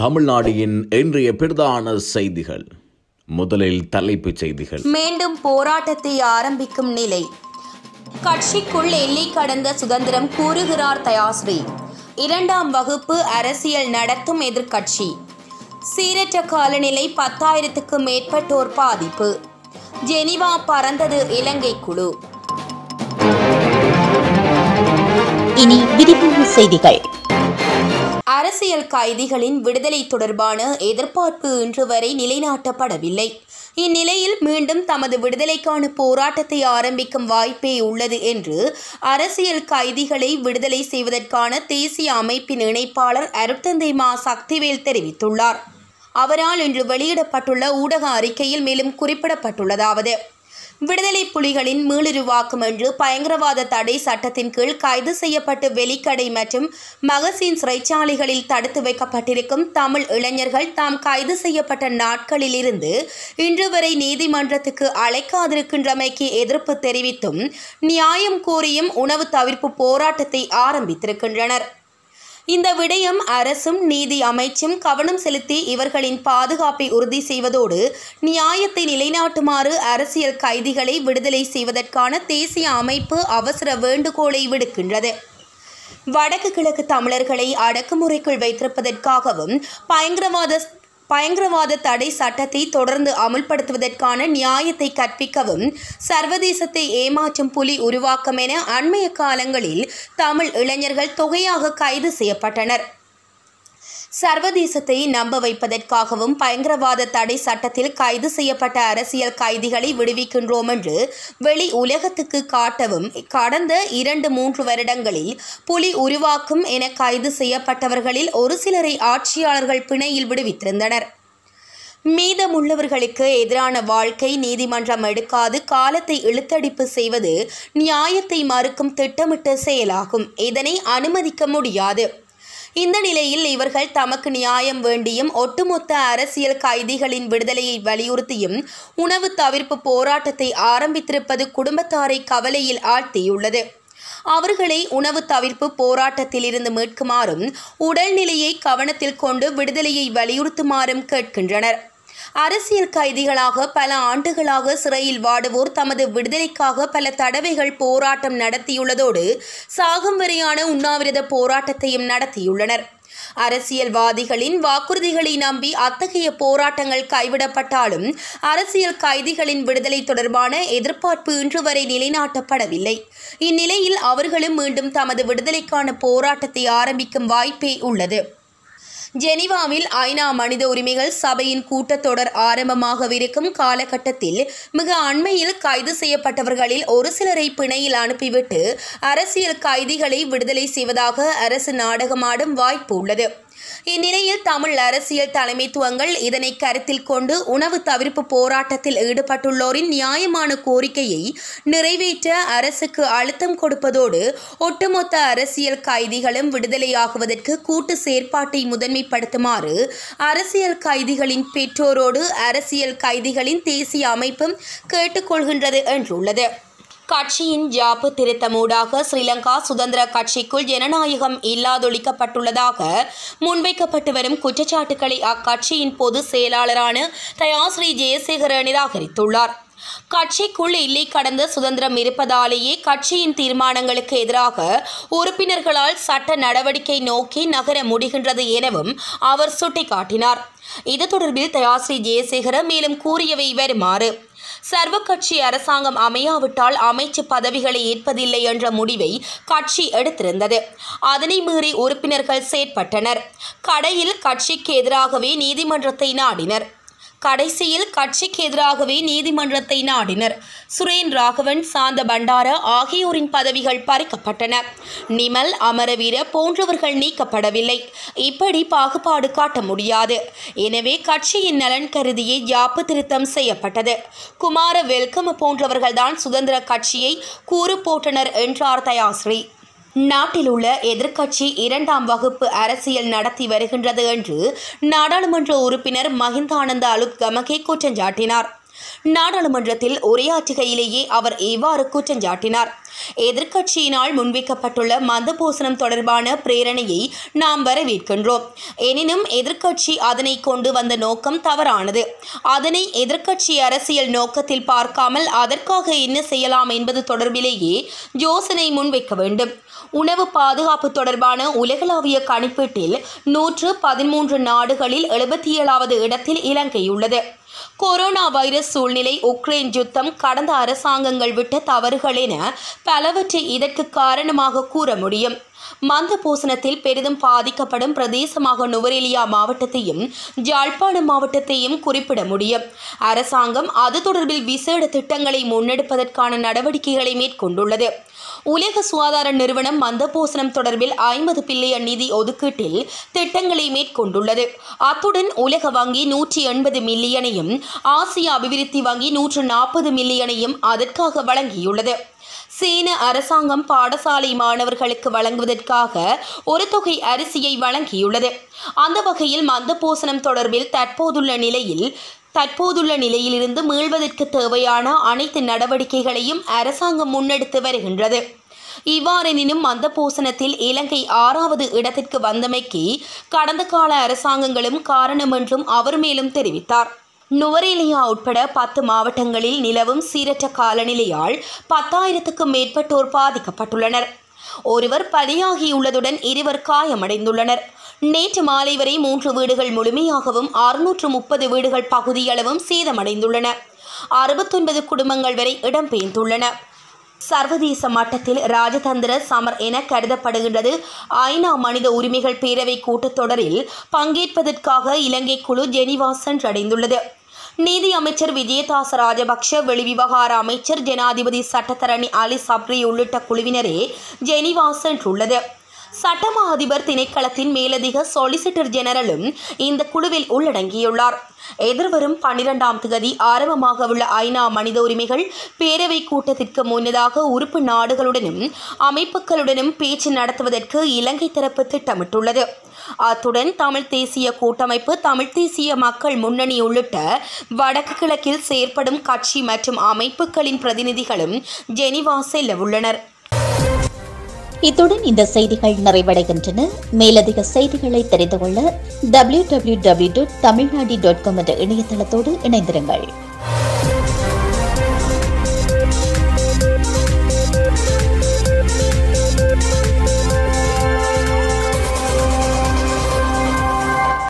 தமிழ்நாடின் இன்றைய பிரதான செய்திகள் முதலில் தலைப்புச் செய்திகள் மீண்டும் போராட்டத்தை ஆரம்பிக்கும் நிலை கட்சிக்குள் எல்லை கடந்த சுதந்திரம் கூறுகிறார் தயாஸ்ரீ இரண்டாம் வகுப்பு அரசியல் நடத்தும் எதிர்க்கட்சி சீரற்ற காலநிலை பத்தாயிரத்துக்கும் மேற்பட்டோர் பாதிப்பு ஜெனிவா பறந்தது இலங்கை குழு இனி விரிவான செய்திகள் அரசியல் கைதிகளின் விடுதலை தொடர்பான எதிர்பார்ப்பு இன்று வரை நிலைநாட்டப்படவில்லை இந்நிலையில் மீண்டும் தமது விடுதலைக்கான போராட்டத்தை ஆரம்பிக்கும் வாய்ப்பே உள்ளது என்று அரசியல் கைதிகளை விடுதலை செய்வதற்கான தேசிய அமைப்பின் இணைப்பாளர் அருட்தந்தை மா சக்திவேல் தெரிவித்துள்ளார் அவரால் இன்று வெளியிடப்பட்டுள்ள ஊடக அறிக்கையில் மேலும் குறிப்பிடப்பட்டுள்ளதாவது விடுதலை புலிகளின் மீளுருவாக்கம் என்று பயங்கரவாத தடை சட்டத்தின் கீழ் கைது செய்யப்பட்டு வெலிக்கடை மற்றும் மகசின் சிறைச்சாலைகளில் தடுத்து வைக்கப்பட்டிருக்கும் தமிழ் இளைஞர்கள் தாம் கைது செய்யப்பட்ட நாட்களிலிருந்து இன்று வரை நீதிமன்றத்துக்கு அழைக்காதிருக்கின்றமைக்கு எதிர்ப்பு தெரிவித்தும் நியாயம் கோரியும் உணவு தவிர்ப்பு போராட்டத்தை ஆரம்பித்திருக்கின்றனர் இந்த விடயம் அரசும் நீதி அமைச்சும் கவனம் செலுத்தி இவர்களின் பாதுகாப்பை உறுதி செய்வதோடு நியாயத்தை நிலைநாட்டுமாறு அரசியல் கைதிகளை விடுதலை செய்வதற்கான தேசிய அமைப்பு அவசர வேண்டுகோளை விடுக்கின்றது வடக்கு கிழக்கு தமிழர்களை அடக்குமுறைக்குள் வைத்திருப்பதற்காகவும் பயங்கரவாத பயங்கரவாத தடை சட்டத்தை தொடர்ந்து அமுல்படுத்துவதற்கான நியாயத்தை கற்பிக்கவும் சர்வதேசத்தை ஏமாற்றும் புலி உருவாக்கம் என அண்மைய காலங்களில் தமிழ் இளைஞர்கள் தொகையாக கைது செய்யப்பட்டனர் சர்வதேசத்தை நம்ப வைப்பதற்காகவும் பயங்கரவாத தடை சட்டத்தில் கைது செய்யப்பட்ட அரசியல் கைதிகளை விடுவிக்கின்றோம் என்று வெளி உலகத்துக்கு காட்டவும் கடந்த இரண்டு மூன்று வருடங்களில் புலி உருவாக்கும் என கைது செய்யப்பட்டவர்களில் ஒரு சிலரை ஆட்சியாளர்கள் பிணையில் விடுவித்திருந்தனர் மீதமுள்ளவர்களுக்கு எதிரான வாழ்க்கை நீதிமன்றம் எடுக்காது காலத்தை இழுத்தடிப்பு செய்வது நியாயத்தை மறுக்கும் திட்டமிட்ட செயலாகும் இதனை அனுமதிக்க முடியாது இந்த நிலையில் இவர்கள் தமக்கு நியாயம் வேண்டியும் ஒட்டுமொத்த அரசியல் கைதிகளின் விடுதலையை வலியுறுத்தியும் உணவு தவிர்ப்பு போராட்டத்தை ஆரம்பித்திருப்பது குடும்பத்தாரை கவலையில் ஆழ்த்தியுள்ளது அவர்களை உணவு தவிர்ப்பு போராட்டத்தில் இருந்து மீட்குமாறும் உடல்நிலையை கவனத்தில் கொண்டு விடுதலையை வலியுறுத்துமாறும் கேட்கின்றனர் அரசியல் கைதிகளாக பல ஆண்டுகளாக சிறையில் வாடுவோர் தமது விடுதலைக்காக பல தடவைகள் போராட்டம் நடத்தியுள்ளதோடு சாகும் வரையான உண்ணாவிரத போராட்டத்தையும் நடத்தியுள்ளனர் அரசியல்வாதிகளின் வாக்குறுதிகளை நம்பி அத்தகைய போராட்டங்கள் கைவிடப்பட்டாலும் அரசியல் கைதிகளின் விடுதலை தொடர்பான எதிர்பார்ப்பு இன்று வரை நிலைநாட்டப்படவில்லை இந்நிலையில் அவர்களும் மீண்டும் தமது விடுதலைக்கான போராட்டத்தை ஆரம்பிக்கும் வாய்ப்பே உள்ளது ஜெனீவாவில் ஐநா மனித உரிமைகள் சபையின் கூட்டத்தொடர் ஆரம்பமாகவிருக்கும் காலகட்டத்தில் மிக அண்மையில் கைது செய்யப்பட்டவர்களில் ஒரு சிலரை பிணையில் அனுப்பிவிட்டு அரசியல் கைதிகளை விடுதலை செய்வதாக அரசு நாடகமாடும் வாய்ப்பு உள்ளது இந்நிலையில் தமிழ் அரசியல் தலைமைத்துவங்கள் இதனை கருத்தில் கொண்டு உணவு தவிர்ப்பு போராட்டத்தில் ஈடுபட்டுள்ளோரின் நியாயமான கோரிக்கையை நிறைவேற்ற அரசுக்கு அழுத்தம் கொடுப்பதோடு ஒட்டுமொத்த அரசியல் கைதிகளும் விடுதலையாகுவதற்கு கூட்டு செயற்பாட்டை முதன்மைப்படுத்துமாறு அரசியல் கைதிகளின் பெற்றோரோடு அரசியல் கைதிகளின் தேசிய அமைப்பும் கேட்டுக்கொள்கின்றது என்றுள்ளது கட்சியின் ஜாப்பு திருத்தமூடாக ஸ்ரீலங்கா சுதந்திர கட்சிக்குள் ஜனநாயகம் இல்லாதொழிக்கப்பட்டுள்ளதாக முன்வைக்கப்பட்டு வரும் குற்றச்சாட்டுக்களை அக்கட்சியின் பொதுச் செயலாளரான தயாஸ்ரீ ஜெயசேகர நிராகரித்துள்ளார் கட்சிக்குள் இல்லை கடந்த சுதந்திரம் இருப்பதாலேயே கட்சியின் தீர்மானங்களுக்கு எதிராக உறுப்பினர்களால் சட்ட நடவடிக்கை நோக்கி நகர முடிகின்றது எனவும் அவர் சுட்டிக்காட்டினார் இது தொடர்பில் தயாஸ்ரீ ஜெயசேகர மேலும் கூறியவை வருமாறு சர்வ கட்சி அரசாங்கம் அமையாவிட்டால் அமைச்சு பதவிகளை ஏற்பதில்லை என்ற முடிவை கட்சி எடுத்திருந்தது அதனை மீறி உறுப்பினர்கள் செயற்பட்டனர் கடையில் கட்சிக்கு எதிராகவே நீதிமன்றத்தை நாடினர் கடைசியில் கட்சிக்கு எதிராகவே நீதிமன்றத்தை நாடினர் சுரேன் ராகவன் சாந்த பண்டார ஆகியோரின் பதவிகள் பறிக்கப்பட்டன நிமல் அமரவீர போன்றவர்கள் நீக்கப்படவில்லை இப்படி பாகுபாடு காட்ட முடியாது எனவே கட்சியின் நலன் கருதியே யாப்பு திருத்தம் செய்யப்பட்டது குமார வெல்கம் போன்றவர்கள்தான் சுதந்திர கட்சியை கூறு போட்டனர் என்றார் தயாஸ்ரீ நாட்டில் உள்ள எதிர்க்கட்சி இரண்டாம் வகுப்பு அரசியல் நடத்தி வருகின்றது என்று நாடாளுமன்ற உறுப்பினர் மஹிந்தானந்த அலுப் கமகே குற்றஞ்சாட்டினார் நாடாளுமன்றத்தில் உரையாற்றுகையிலேயே அவர் இவ்வாறு குற்றஞ்சாட்டினார் எதிர்க்கட்சியினால் முன்வைக்கப்பட்டுள்ள மந்தபோசனம் தொடர்பான பிரேரணையை நாம் வரவேற்கின்றோம் எனினும் எதிர்க்கட்சி அதனை கொண்டு வந்த நோக்கம் தவறானது அதனை எதிர்க்கட்சி அரசியல் நோக்கத்தில் பார்க்காமல் அதற்காக என்ன செய்யலாம் என்பது தொடர்பிலேயே யோசனை முன்வைக்க வேண்டும் உணவு பாதுகாப்பு தொடர்பான உலகளாவிய கணிப்பீட்டில் நூற்று பதிமூன்று நாடுகளில் எழுபத்தி ஏழாவது இடத்தில் இலங்கை உள்ளது கொரோனா வைரஸ் சூழ்நிலை உக்ரைன் யுத்தம் கடந்த அரசாங்கங்கள் விட்ட தவறுகள் என பலவற்றை இதற்கு காரணமாக கூற முடியும் மந்த பூசணத்தில் பெரிதும் பாதிக்கப்படும் பிரதேசமாக நுவரெலியா மாவட்டத்தையும் ஜாழ்ப்பாணம் மாவட்டத்தையும் குறிப்பிட முடியும் அரசாங்கம் அது தொடர்பில் விசேட திட்டங்களை முன்னெடுப்பதற்கான நடவடிக்கைகளை மேற்கொண்டுள்ளது உலக சுகாதார நிறுவனம் மந்தபோசனம் தொடர்பில் ஐம்பது பில்லியன் நிதி ஒதுக்கீட்டில் திட்டங்களை மேற்கொண்டுள்ளது அத்துடன் உலக வங்கி நூற்றி எண்பது மில்லியனையும் ஆசிய அபிவிருத்தி வங்கி நூற்று நாற்பது மில்லியனையும் அதற்காக வழங்கியுள்ளது சீன அரசாங்கம் பாடசாலை மாணவர்களுக்கு வழங்குவதற்காக ஒரு தொகை அரிசியை வழங்கியுள்ளது அந்த வகையில் மந்தபோசனம் தொடர்பில் தற்போதுள்ள நிலையில் தற்போதுள்ள நிலையிலிருந்து மீள்வதற்கு தேவையான அனைத்து நடவடிக்கைகளையும் அரசாங்கம் முன்னெடுத்து வருகின்றது இவ்வாறெனினும் மந்தபோசனத்தில் இலங்கை ஆறாவது இடத்திற்கு வந்தமைக்கு கடந்த கால அரசாங்கங்களும் காரணம் என்றும் அவர் மேலும் தெரிவித்தார் நுவரேலியா உட்பட பத்து மாவட்டங்களில் நிலவும் சீரற்ற காலநிலையால் பத்தாயிரத்துக்கும் மேற்பட்டோர் பாதிக்கப்பட்டுள்ளனர் ஒருவர் பலியாகியுள்ளதுடன் இருவர் காயமடைந்துள்ளனர் நேற்று மாலை வரை மூன்று வீடுகள் முழுமையாகவும் அறுநூற்று முப்பது வீடுகள் பகுதியளவும் சேதமடைந்துள்ளன அறுபத்தொன்பது குடும்பங்கள் வரை இடம்பெயர்ந்துள்ளன சர்வதேச மட்டத்தில் ராஜதந்திர சமர் என கருதப்படுகின்றது ஐநா மனித உரிமைகள் பேரவை கூட்டத்தொடரில் பங்கேற்பதற்காக இலங்கை குழு ஜெனீவா சென்றடைந்துள்ளது நீதி அமைச்சர் விஜயதாச ராஜபக்ஷ வெளிவிவகார அமைச்சர் ஜனாதிபதி சட்டத்தரணி அலி சப்ரி உள்ளிட்ட குழுவினரே ஜெனீவா சென்றுள்ளது சட்டமா அதிபர் திணைக்களத்தின் மேலதிக சொலிசிட்டர் ஜெனரலும் இந்த குழுவில் உள்ளடங்கியுள்ளார் எதிர்வரும் பன்னிரெண்டாம் தேதி ஆரம்பமாக உள்ள ஐநா மனித உரிமைகள் பேரவை கூட்டத்திற்கு முன்னதாக உறுப்பு நாடுகளுடனும் அமைப்புகளுடனும் பேச்சு நடத்துவதற்கு இலங்கை தரப்பு திட்டமிட்டுள்ளது அத்துடன் தமிழ் தேசிய கூட்டமைப்பு தமிழ் தேசிய மக்கள் முன்னணி உள்ளிட்ட வடக்கு கிழக்கில் செயற்படும் கட்சி மற்றும் அமைப்புகளின் பிரதிநிதிகளும் ஜெனிவா செல்ல உள்ளனர் இத்துடன் இந்த செய்திகள் நிறைவடைகின்றன மேலதிக செய்திகளை தெரிந்து கொள்ள W W W dot Tamil Nadu dot com என்ற இணையதளத்தோடு இணைந்திருங்கள்